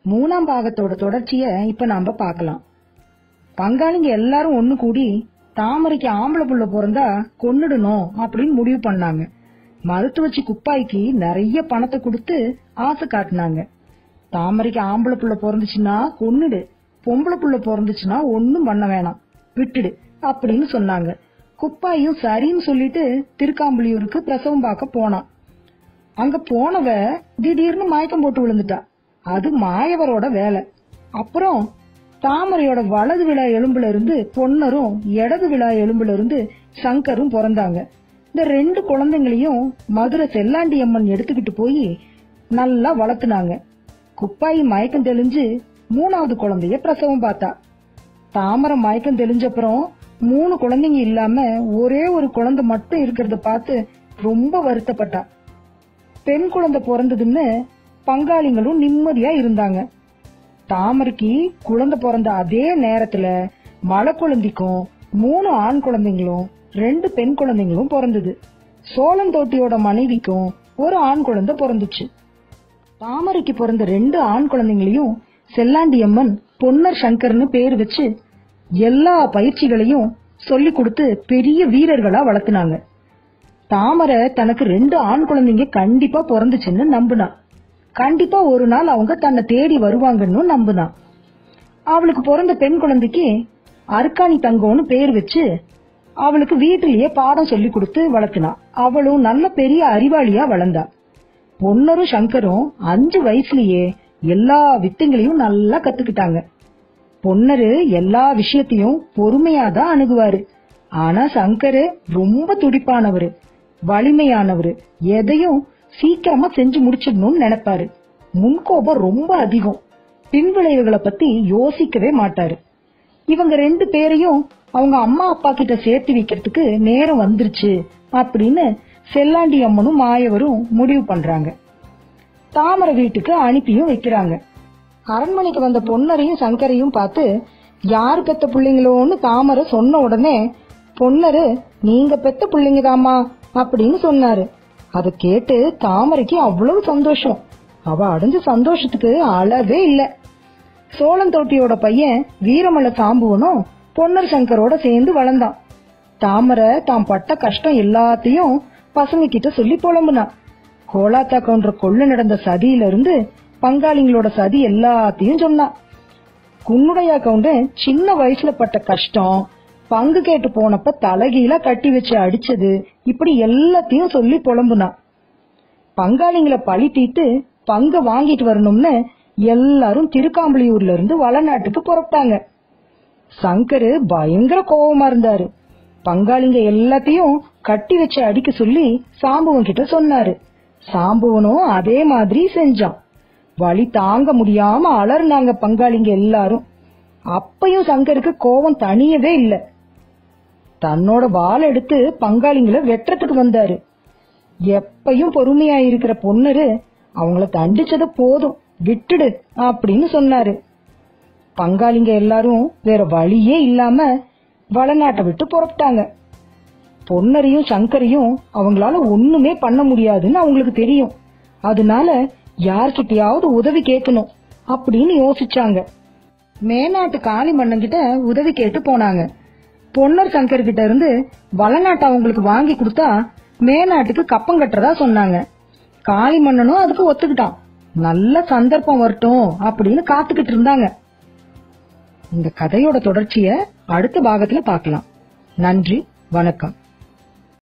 மூணாம் பாகத்தோட தொடர்ச்சிய இப்ப நாம பார்க்கலாம் பங்காளிங்க எல்லாரும் ஒண்ணு கூடி தாமரைக்கு ஆம்பளை புள்ள பிறந்தா கொன்னுடணும் அப்படின்னு முடிவு பண்ணாங்க மருத்துவச்சி குப்பாய்க்கு நிறைய பணத்தை கொடுத்து ஆசை காட்டினாங்க தாமரைக்கு ஆம்பளை புள்ள பிறந்துச்சுன்னா கொன்னுடு பொம்பளை புள்ள பிறந்துச்சுன்னா ஒண்ணும் பண்ண வேணாம் விட்டுடு அப்படின்னு சொன்னாங்க குப்பாயும் சரின்னு சொல்லிட்டு திருக்காம்புலியூருக்கு பிரசவம் பார்க்க போனான் அங்க போனவ திடீர்னு மயக்கம் போட்டு விழுந்துட்டா அது மாயவரோட வேலை அப்புறம் தாமரையோட வலது விழா எலும்புல இருந்து பொன்னரும் இடது விழா எலும்புல இருந்து சங்கரும் பிறந்தாங்க இந்த ரெண்டு குழந்தைங்களையும் மதுரை செல்லாண்டி அம்மன் எடுத்துக்கிட்டு போய் நல்லா வளர்த்துனாங்க குப்பாயி மயக்கம் தெளிஞ்சு மூணாவது குழந்தைய பிரசவம் பார்த்தா தாமரை மயக்கம் தெளிஞ்சப்புறம் மூணு குழந்தைங்க இல்லாம ஒரே ஒரு குழந்தை மட்டும் இருக்கிறத பார்த்து ரொம்ப வருத்தப்பட்டா பெண் குழந்தை பிறந்ததுன்னு பங்காளிங்களும் நிம்மதியா இருந்தாங்க தாமரைக்கு குழந்தை பிறந்த அதே நேரத்துல மலை குழந்தைக்கும் மூணு ஆண் குழந்தைங்களும் ரெண்டு பெண் குழந்தைங்களும் பிறந்தது சோளந்தோட்டியோட மனைவிக்கும் ஒரு ஆண் குழந்தை பிறந்துச்சு தாமரைக்கு பிறந்த ரெண்டு ஆண் குழந்தைங்களையும் செல்லாண்டியம்மன் பொன்னர் சங்கர்னு பேர் வச்சு எல்லா பயிற்சிகளையும் சொல்லி கொடுத்து பெரிய வீரர்களா வளர்த்துனாங்க தாமரை தனக்கு ரெண்டு ஆண் குழந்தைங்க கண்டிப்பா பிறந்துச்சுன்னு நம்புனா கண்டிப்பா ஒரு நாள் அவங்க தன்னை தேடி வருவாங்கன்னு நம்புனா அவளுக்கு பிறந்த பெண் குழந்தைக்கு அர்க்காணி தங்கம்னு பேர் வச்சு அவளுக்கு வீட்டிலேயே பாடம் சொல்லி கொடுத்து வளர்த்துனா அவளும் நல்ல பெரிய அறிவாளியா வளர்ந்தா பொன்னரும் சங்கரும் அஞ்சு வயசுலயே எல்லா வித்தைகளையும் நல்லா கத்துக்கிட்டாங்க பொன்னரு எல்லா விஷயத்தையும் பொறுமையா தான் அணுகுவாரு ஆனா சங்கரு ரொம்ப துடிப்பானவரு வலிமையானவரு எதையும் சீக்கிரமா செஞ்சு முடிச்சிடணும்னு நினைப்பாரு முன்கோபம் ரொம்ப அதிகம் பின்விளைவுகளை பத்தி யோசிக்கவே மாட்டாரு இவங்க ரெண்டு பேரையும் அவங்க அம்மா அப்பா கிட்ட சேர்த்து வைக்கிறதுக்கு நேரம் வந்துருச்சு அப்படின்னு செல்லாண்டி அம்மனும் மாயவரும் முடிவு பண்றாங்க தாமரை வீட்டுக்கு அனுப்பியும் வைக்கிறாங்க அரண்மனைக்கு வந்த பொன்னரையும் சங்கரையும் பார்த்து யார் பெத்த பிள்ளைங்களோன்னு தாமரை சொன்ன உடனே பொன்னரு நீங்க பெத்த பிள்ளைங்கதாம்மா அப்படின்னு சொன்னாரு அதை கேட்டு தாமரைக்கு அவ்வளவு சந்தோஷம் அவ அடைஞ்ச சந்தோஷத்துக்கு அளவே இல்ல சோளந்தோட்டியோட பையன் வீரமலை சாம்புவனும் பொன்னர் சங்கரோட சேர்ந்து வளர்ந்தான் தாமரை தாம் பட்ட கஷ்டம் எல்லாத்தையும் பசங்க கிட்ட சொல்லி புலம்புனா கோலாத்தா கவுண்டர் கொள்ள நடந்த சதியில இருந்து பங்காளிங்களோட சதி எல்லாத்தையும் சொன்னான் குன்னுடையா கவுண்டன் சின்ன வயசுல பட்ட கஷ்டம் பங்கு கேட்டு போனப்ப தலைகீழா கட்டி வச்சு அடிச்சது இப்படி எல்லாத்தையும் சொல்லி புலம்புனா பங்காளிங்களை பழி தீட்டு பங்க வாங்கிட்டு வரணும்னு எல்லாரும் திருக்காம்பளியூர்ல இருந்து வளநாட்டுக்கு புறப்பட்டாங்க சங்கரு பயங்கர கோபமா இருந்தாரு பங்காளிங்க எல்லாத்தையும் கட்டி வச்சு அடிக்க சொல்லி சாம்புவன் கிட்ட சொன்னாரு சாம்புவனும் அதே மாதிரி செஞ்சான் வலி தாங்க முடியாம அலர்னாங்க பங்காளிங்க எல்லாரும் அப்பயும் சங்கருக்கு கோபம் தனியவே இல்ல தன்னோட வாள் எடுத்து பங்காளிங்களை வெட்டுறதுக்கு வந்தாரு எப்பயும் பொறுமையா இருக்கிற பொன்னரு அவங்கள தண்டிச்சது போதும் விட்டுடு அப்படின்னு சொன்னாரு பங்காளிங்க எல்லாரும் வேற வழியே இல்லாம வளநாட்டை விட்டு புறப்பட்டாங்க பொன்னரையும் சங்கரையும் அவங்களால ஒண்ணுமே பண்ண முடியாதுன்னு அவங்களுக்கு தெரியும் அதனால யார்கிட்டயாவது உதவி கேட்கணும் அப்படின்னு யோசிச்சாங்க மேநாட்டு காளி மன்னன் கிட்ட உதவி கேட்டு போனாங்க பொன்னர் சங்கர் கிட்ட இருந்து வளநாட்டை அவங்களுக்கு வாங்கி கொடுத்தா மேநாட்டுக்கு கப்பம் கட்டுறதா சொன்னாங்க காளி மன்னனும் அதுக்கு ஒத்துக்கிட்டான் நல்ல சந்தர்ப்பம் வரட்டும் அப்படின்னு காத்துக்கிட்டு இருந்தாங்க இந்த கதையோட தொடர்ச்சிய அடுத்த பாகத்துல பார்க்கலாம் நன்றி வணக்கம்